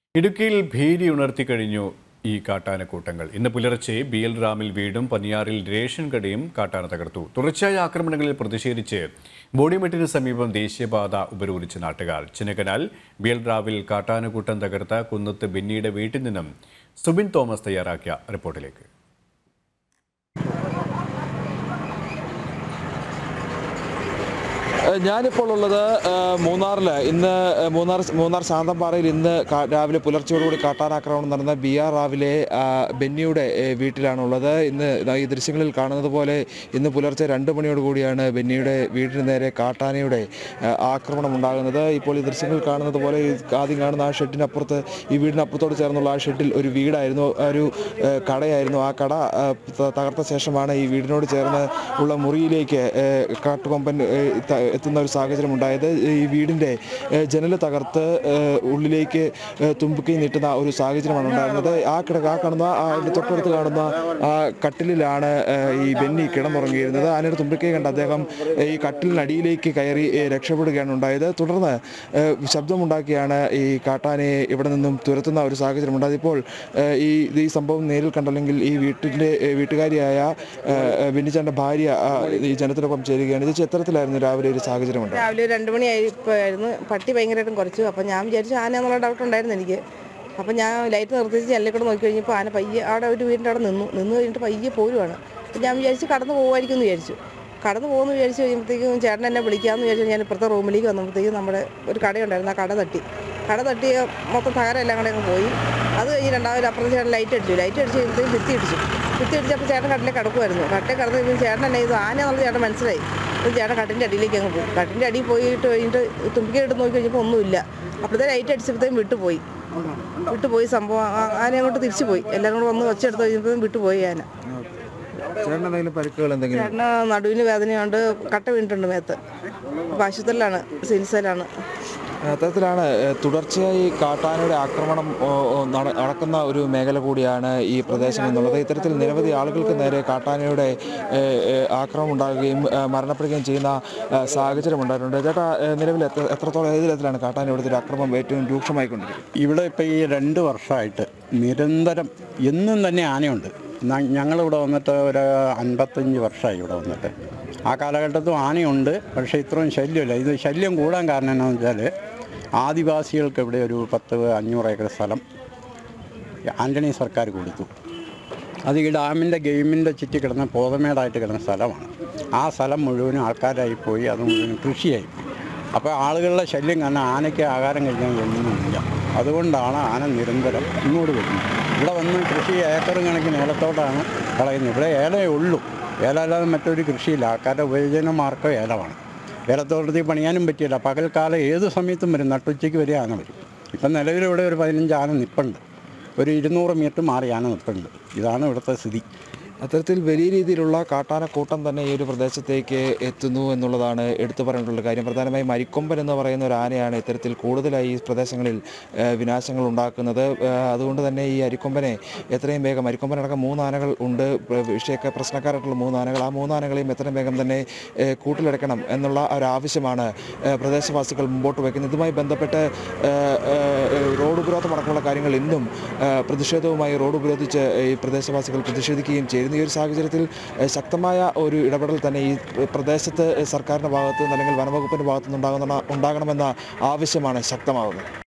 ഇടുക്കിയിൽ ഭീതി ഉണർത്തിക്കഴിഞ്ഞു ഈ കാട്ടാനക്കൂട്ടങ്ങൾ ഇന്ന് പുലർച്ചെ ബി എൽ റാമിൽ വീടും പന്നിയാറിൽ റേഷൻ കടയും കാട്ടാന തകർത്തു തുടർച്ചയായ ആക്രമണങ്ങളിൽ പ്രതിഷേധിച്ച് ബോഡിമെട്ടിന് സമീപം ദേശീയപാത ഉപരോധിച്ച നാട്ടുകാർ ചിന്നക്കനാൽ ബി എൽ റാവിൽ കാട്ടാനക്കൂട്ടം തകർത്ത കുന്നത്ത് ബെന്നിയുടെ വീട്ടിൽ നിന്നും സുബിൻ തോമസ് തയ്യാറാക്കിയ റിപ്പോർട്ടിലേക്ക് ഏഹ് ഞാനിപ്പോൾ ഉള്ളത് ഏഹ് മൂന്നാറിൽ ഇന്ന് ഏഹ് മൂന്നാർ മൂന്നാർ ശാന്തമ്പാറയിൽ ഇന്ന് കാ- രാവിലെ പുലർച്ചയോടുകൂടി കാട്ടാനാക്രമണം നടന്ന ബി ആർ റാവിലെ ആ, ബെന്നിയുടെ ഏഹ് വീട്ടിലാണുള്ളത് ഇന്ന് ദാ ഈ ദൃശ്യങ്ങളിൽ കാണുന്നത് പോലെ ഇന്ന് പുലർച്ചെ രണ്ട് മണിയോട് കൂടിയാണ് ബെന്നിയുടെ വീടിന് നേരെ കാട്ടാനയുടെ ഏഹ് ആക്രമണം ഉണ്ടാകുന്നത് ഇപ്പോൾ ഈ ദൃശ്യങ്ങളിൽ കാണുന്നത് പോലെ ഈ ആദ്യം കാണുന്ന ആ ഷെഡിനപ്പുറത്ത് ഈ വീടിനപ്പുറത്തോട് ചേർന്നുള്ള ആ ഷെഡിൽ ഒരു വീടായിരുന്നു ആ ഒരു ഏഹ് കടയായിരുന്നു ആ കട ഏഹ് ത- തകർത്ത ശേഷമാണ് ഈ വീടിനോട് ചേർന്ന് ഉള്ള മുറിയിലേക്ക് ഏഹ് കാട്ടുകൊമ്പൻ ഏഹ് ത- എത്തുന്ന ഒരു സാഹചര്യം ഉണ്ടായത് ഈ വീടിൻ്റെ ഏഹ് ജനൽ തകർത്ത് ഏഹ് ഉള്ളിലേക്ക് ഏഹ് തുമ്പിക്കൈ നീട്ടുന്ന ഒരു സാഹചര്യമാണ് ഉണ്ടായിരുന്നത് ആ കിട ആ കാണുന്ന ആ അതിൻ്റെ തൊട്ടടുത്ത് കാണുന്ന ആ കട്ടിലിലാണ് ഏഹ് ഈ ബെന്നി കിടന്നുറങ്ങിയിരുന്നത് ആനയുടെ തുമ്പിക്കൈ കണ്ട് അദ്ദേഹം ഏഹ് ഈ കട്ടിലിനടിയിലേക്ക് കയറി ഏഹ് രക്ഷപ്പെടുകയാണ് ഉണ്ടായത് തുടർന്ന് ഏഹ് ശബ്ദമുണ്ടാക്കിയാണ് ഈ കാട്ടാനയെ ഇവിടെ നിന്നും തുരത്തുന്ന ഒരു സാഹചര്യം ഉണ്ടായത് ഇപ്പോൾ ഏഹ് ഈ ഇത് ഈ സംഭവം നേരിൽ കണ്ടല്ലെങ്കിൽ ഈ വീട്ടിൻ്റെ ഏഹ് വീട്ടുകാരിയായ ഏഹ് ബെന്നിച്ചാൻ്റെ ഭാര്യ ആ, ഈ ജനത്തിനൊപ്പം ചേരുകയാണ് ഇത് ചിത്രത്തിലായിരുന്നു രാവിലെ ഒരു സാഹചര്യം ഉണ്ടായത് രാവിലെ ഒരു രണ്ട് മണിയായപ്പോഴായിരുന്നു പട്ടി ഭയങ്കരമായിട്ടും കുറച്ചു അപ്പോൾ ഞാൻ വിചാരിച്ചു ആന എന്നുള്ള ഡൗട്ട് ഉണ്ടായിരുന്നു എനിക്ക് അപ്പോൾ ഞാൻ ലൈറ്റ് നിർത്തിച്ച് ജനലിൽ നോക്കി കഴിഞ്ഞപ്പോൾ ആന പയ്യെ അവിടെ ഒരു വീടിൻ്റെ അവിടെ നിന്നു നിന്ന് കഴിഞ്ഞിട്ട് പയ്യെ പോരുവാണ് അപ്പോൾ ഞാൻ വിചാരിച്ചു കടന്നു പോകുമായിരിക്കും എന്ന് വിചാരിച്ചു കടന്നു പോകുമെന്ന് വിചാരിച്ചു കഴിയുമ്പോഴത്തേക്കും ചേട്ടൻ എന്നെ വിളിക്കാമെന്ന് വിചാരിച്ചു ഞാൻ ഇപ്പുറത്തെ റൂമിലേക്ക് വന്നപ്പോഴത്തേക്കും നമ്മുടെ ഒരു കടയുണ്ടായിരുന്നു ആ കട തട്ടി കട തട്ടി മൊത്തം തകരെല്ലാം കൂടെ അങ്ങ് പോയി അത് കഴിഞ്ഞ് രണ്ടാമത് അപ്പുറത്തെ ചേട്ടൻ ലൈറ്റ് അടിച്ചു ലൈറ്റ് അടിച്ച് കഴിയുമ്പോഴത്തേക്കും ഭിത്തി അടിച്ചു ഭിത്തി അടിച്ചപ്പോൾ ചേട്ടൻ കട്ടിലെ കിടക്കുമായിരുന്നു കട്ടിലെ കിടന്ന് കഴിയുമ്പോൾ ചേട്ടൻ എന്നെ ഇത് ആന എന്നുള്ളത് ചേട്ടൻ മനസ്സിലായി അപ്പോൾ ചേട്ടൻ കട്ടിൻ്റെ അടിയിലേക്ക് അങ്ങ് പോയി കട്ടിൻ്റെ അടിയിൽ പോയിട്ട് കഴിഞ്ഞിട്ട് തുമ്പിക്കൈ എടുത്ത് നോക്കി കഴിഞ്ഞപ്പോൾ ഒന്നുമില്ല അപ്പോഴത്തെ ലൈറ്റ് അടിച്ചപ്പോഴത്തേക്കും വിട്ടുപോയി വിട്ടുപോയി സംഭവം ആ- ആന അങ്ങോട്ട് തിരിച്ചു പോയി എല്ലാവരും കൂടെ വന്ന് ഒച്ചെടുത്ത് കഴിഞ്ഞപ്പോഴും വിട്ടുപോയി ആന ചേട്ടൻ എന്തെങ്കിലും പരിക്കുകൾ എന്തെങ്കിലും ചേട്ടന് നടുവിന് വേദനയുണ്ട് കട്ട വീണിട്ടുണ്ട് മേത്ത് അപ്പോൾ ആശുപത്രിയിലാണ് ചികിത്സയിലാണ് അത്തരത്തിലാണ് ഏഹ്, തുടർച്ചയായി കാട്ടാനയുടെ ആക്രമണം ഓ, ഓ, നട- നടക്കുന്ന ഒരു മേഖല കൂടിയാണ് ഈ പ്രദേശം എന്നുള്ളത് ഇത്തരത്തിൽ നിരവധി ആളുകൾക്ക് നേരെ കാട്ടാനയുടെ ഏഹ്, ഏഹ്, ആക്രമണം ഉണ്ടാകുകയും ഏഹ്, മരണപ്പെടുകയും ചെയ്യുന്ന ഏഹ്, സാഹചര്യം ഉണ്ടായിട്ടുണ്ട് ചേട്ടാ ഏഹ്, നിലവിൽ എത്ര എത്രത്തോളം ഏത് തരത്തിലാണ് കാട്ടാന ഇവിടുത്തെ ഒരു ആക്രമണം ഏറ്റവും രൂക്ഷമായിക്കൊണ്ടിരിക്കുന്നത് ഇവിടെ ഇപ്പോൾ ഈ രണ്ട് വർഷമായിട്ട് നിരന്തരം എന്നും തന്നെ ആനയുണ്ട് ന- ഞങ്ങളിവിടെ വന്നിട്ട് ഒരു അൻപത്തഞ്ച് വർഷമായി ഇവിടെ വന്നിട്ട് ആ കാലഘട്ടത്തും ആനയുണ്ട് പക്ഷേ ഇത്രയും ശല്യമില്ല ഇത് ശല്യം കൂടാൻ കാരണം എന്താണെന്ന് വെച്ചാൽ ആദിവാസികൾക്ക് ഇവിടെ ഒരു പത്ത് അഞ്ഞൂറ് ഏക്കർ സ്ഥലം ആൻ്റണി സർക്കാർ കൊടുത്തു അത് ഈ ഡാമിൻ്റെ ഗെയിമിൻ്റെ ചുറ്റി കിടന്ന പോതമേടായിട്ട് കിടന്ന സ്ഥലമാണ് ആ സ്ഥലം മുഴുവനും ആൾക്കാരായി പോയി അത് മുഴുവനും കൃഷിയായി പോയി അപ്പോൾ ആളുകളുടെ ശല്യം കാരണം ആനയ്ക്ക് ആഹാരം കഴിക്കാൻ ഒന്നുമില്ല അതുകൊണ്ടാണ് ആന നിരന്തരം ഇങ്ങോട്ട് വരുന്നത് ഇവിടെ വന്ന് കൃഷി ഏക്കർ കണക്കിന് ഏലത്തോട്ടാണ് കളയുന്നത് ഇവിടെ ഏലമേ ഉള്ളൂ ഏലം അല്ലാതെ മറ്റൊരു കൃഷിയില്ല ആൾക്കാരുടെ ഉപയോജന മാർഗ്ഗം ഏലമാണ് ഏലത്തോട്ടത്തിൽ പണിയാനും പറ്റിയില്ല പകൽക്കാലം ഏത് സമയത്തും വരും നട്ടുച്ചയ്ക്ക് വരെ ആന വരും ഇപ്പം നിലവിലിവിടെ ഒരു പതിനഞ്ച് ആന നിൽപ്പുണ്ട് ഒരു ഇരുന്നൂറ് മീറ്റർ മാറി ആന നിൽപ്പുണ്ട് ഇതാണ് ഇവിടുത്തെ സ്ഥിതി അത്തരത്തിൽ വലിയ രീതിയിലുള്ള കാട്ടാനക്കൂട്ടം തന്നെ ഈ ഒരു പ്രദേശത്തേക്ക് എത്തുന്നു എന്നുള്ളതാണ് എടുത്തു പറയേണ്ടുള്ള കാര്യം പ്രധാനമായും മരിക്കൊമ്പൻ എന്ന് പറയുന്ന ഒരു ആനയാണ് ഇത്തരത്തിൽ കൂടുതലായി ഈ പ്രദേശങ്ങളിൽ ഏഹ്, വിനാശങ്ങൾ ഉണ്ടാക്കുന്നത് ഏഹ്, അതുകൊണ്ട് തന്നെ ഈ അരിക്കൊമ്പനെ എത്രയും വേഗം അരിക്കൊമ്പനടക്കം മൂന്ന് ആനകൾ ഉണ്ട് പ്ര- വിഷയൊക്കെ പ്രശ്നക്കാരായിട്ടുള്ള മൂന്ന് ആനകൾ ആ മൂന്ന് ആനകളെയും എത്രയും വേഗം തന്നെ ഏഹ്, കൂട്ടിലടക്കണം എന്നുള്ള ഒരു ആവശ്യമാണ് ഏഹ്, പ്രദേശവാസികൾ മുമ്പോട്ട് വയ്ക്കുന്നത് ഇതുമായി ബന്ധപ്പെട്ട് ഏഹ്, ഏഹ്, റോഡ് ഉപരോധം അടക്കമുള്ള കാര്യങ്ങൾ ഇന്നും ഏഹ്, പ്രതിഷേധവുമായി റോഡ് ഉപരോധിച്ച് ഈ പ്രദേശവാസികൾ പ്രതിഷേധിക്കുകയും ചെയ്യുന്നു ഈ ഒരു സാഹചര്യത്തിൽ ഏഹ്, ശക്തമായ ഒരു ഇടപെടൽ തന്നെ ഈ പ്രദേശത്ത് സർക്കാരിൻ്റെ ഭാഗത്ത് നിന്ന് അല്ലെങ്കിൽ വനവകുപ്പിൻ്റെ ഭാഗത്തു നിന്നുണ്ടാകുന്ന ഉണ്ടാകണമെന്ന ആവശ്യമാണ് ശക്തമാകുന്നത്